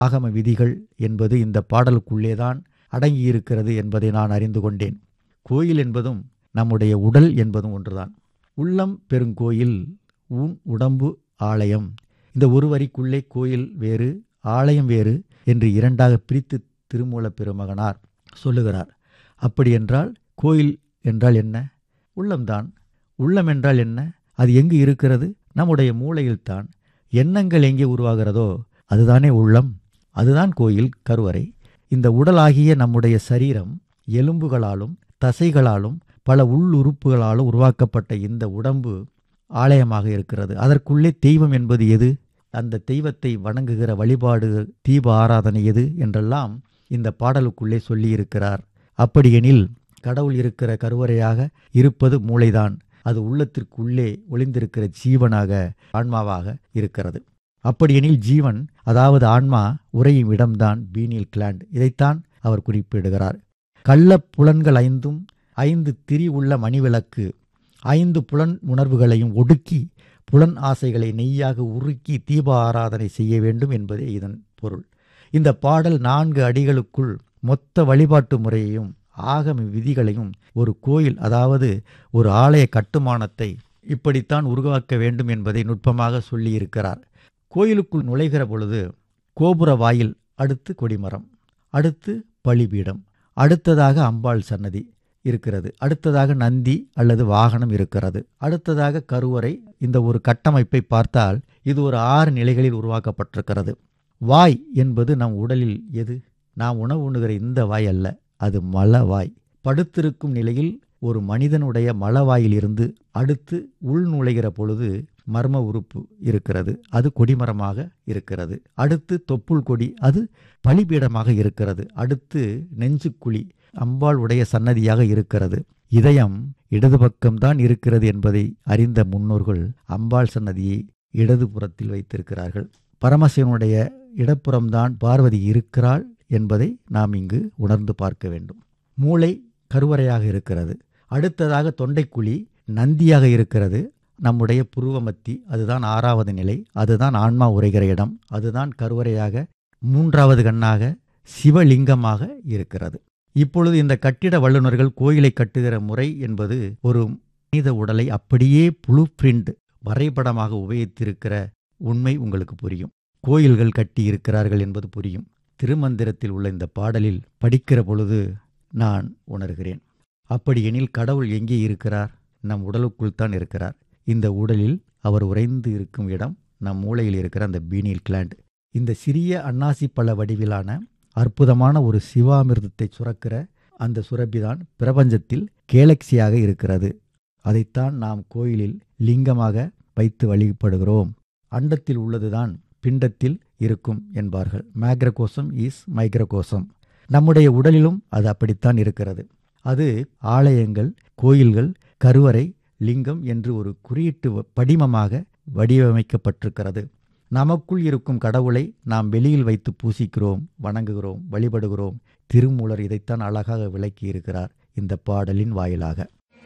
ஆகம விதிகள் என்பது இந்த பாடலுக்குள்ளேதான் அடங்கியிருக்கிறது என்பதை நான் அறிந்து கொண்டேன் கோயில் என்பதும் நம்முடைய உடல் என்பதும் ஒன்றுதான் உள்ளம் பெருங்கோயில் ஊன் உடம்பு ஆலயம் இந்த ஒரு வரிக்குள்ளே கோயில் வேறு ஆலயம் வேறு என்று இரண்டாக பிரித்து திருமூலப் பெருமகனார் சொல்லுகிறார் அப்படி என்றால் கோயில் என்றால் என்ன உள்ளம்தான் உள்ளம் என்றால் என்ன அது எங்கு இருக்கிறது நம்முடைய மூளையில்தான் எண்ணங்கள் எங்கே உருவாகிறதோ அதுதானே உள்ளம் அதுதான் கோயில் கருவறை இந்த உடலாகிய நம்முடைய சரீரம் எலும்புகளாலும் தசைகளாலும் பல உள்ளுறுப்புகளாலும் உருவாக்கப்பட்ட இந்த உடம்பு ஆலயமாக இருக்கிறது அதற்குள்ளே தெய்வம் என்பது எது அந்த தெய்வத்தை வணங்குகிற வழிபாடு தீப ஆராதனை எது என்றெல்லாம் இந்த பாடலுக்குள்ளே சொல்லியிருக்கிறார் அப்படியெனில் கடவுள் இருக்கிற கருவறையாக இருப்பது மூளைதான் அது உள்ளத்திற்குள்ளே ஒளிந்திருக்கிற ஜீவனாக ஆன்மாவாக இருக்கிறது அப்படியெனில் ஜீவன் அதாவது ஆன்மா உறையும் இடம்தான் பீனியல் கிளாண்ட் இதைத்தான் அவர் குறிப்பிடுகிறார் கள்ள புலன்கள் ஐந்தும் ஐந்து திரி உள்ள மணிவிளக்கு ஐந்து புலன் உணர்வுகளையும் ஒடுக்கி புலன் ஆசைகளை நெய்யாக உருக்கி தீப ஆராதனை செய்ய வேண்டும் என்பதே இதன் பொருள் இந்த பாடல் நான்கு அடிகளுக்குள் மொத்த வழிபாட்டு முறையையும் ஆகம விதிகளையும் ஒரு கோயில் அதாவது ஒரு ஆலய கட்டுமானத்தை இப்படித்தான் உருவாக்க வேண்டும் என்பதை நுட்பமாக சொல்லியிருக்கிறார் கோயிலுக்குள் நுழைகிற பொழுது கோபுர வாயில் அடுத்து கொடிமரம் அடுத்து பலிபீடம் அடுத்ததாக அம்பாள் சன்னதி இருக்கிறது அடுத்ததாக நந்தி அல்லது வாகனம் இருக்கிறது அடுத்ததாக கருவறை இந்த ஒரு கட்டமைப்பை பார்த்தால் இது ஒரு ஆறு நிலைகளில் உருவாக்கப்பட்டிருக்கிறது வாய் என்பது நம் உடலில் எது நாம் உணவு உண்ணுகிற இந்த வாய் அல்ல அது மலவாய் படுத்திருக்கும் நிலையில் ஒரு மனிதனுடைய மலவாயிலிருந்து அடுத்து உள் நுழைகிற பொழுது மர்ம உறுப்பு இருக்கிறது அது கொடிமரமாக இருக்கிறது அடுத்து தொப்புள் கொடி அது பலிபீடமாக இருக்கிறது அடுத்து நெஞ்சுக்குழி அம்பாள் உடைய சன்னதியாக இருக்கிறது இதயம் இடது பக்கம்தான் இருக்கிறது என்பதை அறிந்த முன்னோர்கள் அம்பாள் சன்னதியை இடது புறத்தில் வைத்திருக்கிறார்கள் பரமசிவனுடைய இடப்புறம்தான் பார்வதி இருக்கிறாள் என்பதை நாம் இங்கு உணர்ந்து பார்க்க வேண்டும் மூளை கருவறையாக இருக்கிறது அடுத்ததாக தொண்டைக்குழி நந்தியாக இருக்கிறது நம்முடைய புருவமத்தி அதுதான் ஆறாவது நிலை அதுதான் ஆன்மா உரைகிற இடம் அதுதான் கருவறையாக மூன்றாவது கண்ணாக சிவலிங்கமாக இருக்கிறது இப்பொழுது இந்த கட்டிட வல்லுநர்கள் கோயிலை கட்டுகிற முறை என்பது ஒரு மனித உடலை அப்படியே புளு பிரிண்ட் வரைபடமாக உபயோகித்திருக்கிற உண்மை உங்களுக்கு புரியும் கோயில்கள் கட்டி இருக்கிறார்கள் என்பது புரியும் திருமந்திரத்தில் உள்ள இந்த பாடலில் படிக்கிற பொழுது நான் உணர்கிறேன் அப்படியெனில் கடவுள் எங்கே இருக்கிறார் நம் உடலுக்குள் தான் இருக்கிறார் இந்த உடலில் அவர் உறைந்து இருக்கும் இடம் நம் மூளையில் இருக்கிற அந்த பீனியல் கிளாண்ட் இந்த சிறிய அன்னாசி பழ வடிவிலான அற்புதமான ஒரு சிவாமிர்தத்தை சுரக்கிற அந்த சுரப்பிதான் பிரபஞ்சத்தில் கேலக்சியாக இருக்கிறது அதைத்தான் நாம் கோயிலில் லிங்கமாக வைத்து வழிபடுகிறோம் அண்டத்தில் உள்ளதுதான் பிண்டத்தில் இருக்கும் என்பார்கள் மேக்ரகோசம் இஸ் மைக்ரகோசம் நம்முடைய உடலிலும் அது அப்படித்தான் இருக்கிறது அது ஆலயங்கள் கோயில்கள் கருவறை லிங்கம் என்று ஒரு குறியீட்டு படிமமாக வடிவமைக்கப்பட்டிருக்கிறது நமக்குள் இருக்கும் கடவுளை நாம் வெளியில் வைத்து பூசிக்கிறோம் வணங்குகிறோம் வழிபடுகிறோம் திருமூலர் இதைத்தான் அழகாக விளக்கி இருக்கிறார் இந்த பாடலின் வாயிலாக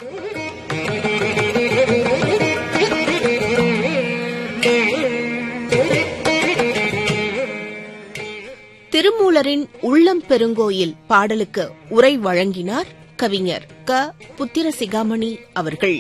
திருமூலரின் உள்ளம் பெருங்கோயில் பாடலுக்கு உரை வழங்கினார் கவிஞர் க புத்திர சிகாமணி அவர்கள்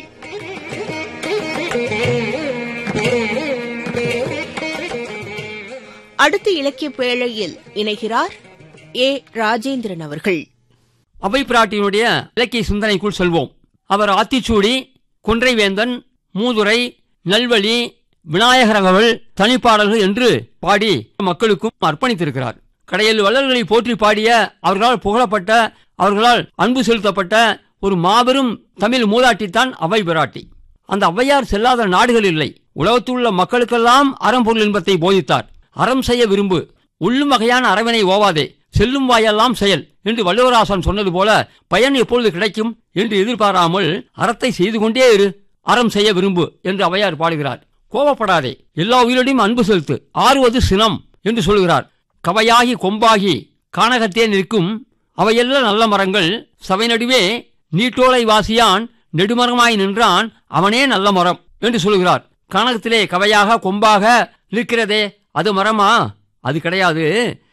அடுத்த இலக்கிய பேழையில் இணைகிறார் ஏ ராஜேந்திரன் அவர்கள் அவை பிராட்டியினுடைய இலக்கிய சிந்தனைக்குள் செல்வோம் அவர் ஆத்திச்சூடி கொன்றைவேந்தன் மூதுரை நல்வழி விநாயகரகவல் தனிப்பாடல்கள் என்று பாடி மக்களுக்கும் அர்ப்பணித்திருக்கிறார் கடையில் வள்ளல்களை போற்றி பாடிய அவர்களால் புகழப்பட்ட அவர்களால் அன்பு செலுத்தப்பட்ட ஒரு மாபெரும் தமிழ் மூதாட்டித்தான் அவை பிராட்டி அந்த ஔவையார் செல்லாத நாடுகள் இல்லை உலகத்தில் உள்ள மக்களுக்கெல்லாம் அறம்பொருள் இன்பத்தை போதித்தார் அறம் செய்ய விரும்பு உள்ளும் வகையான அறவினை ஓவாதே செல்லும் வாயெல்லாம் செயல் என்று வள்ளுவராசன் சொன்னது போல பயன் எப்பொழுது கிடைக்கும் என்று எதிர்பாராமல் அறத்தை செய்து கொண்டே இரு அறம் செய்ய விரும்பு என்று அவையார் பாடுகிறார் கோபப்படாதே எல்லா உயிரிடையும் அன்பு செலுத்து ஆறுவது சினம் என்று சொல்கிறார் கவையாகி கொம்பாகி கானகத்தே நிற்கும் அவையெல்லாம் நல்ல மரங்கள் சபை நடுவே நீட்டோலை வாசியான் நெடுமரமாய் நின்றான் அவனே நல்ல மரம் என்று சொல்கிறார் கானகத்திலே கவையாக கொம்பாக நிற்கிறதே அது மரமா அது கிடையாது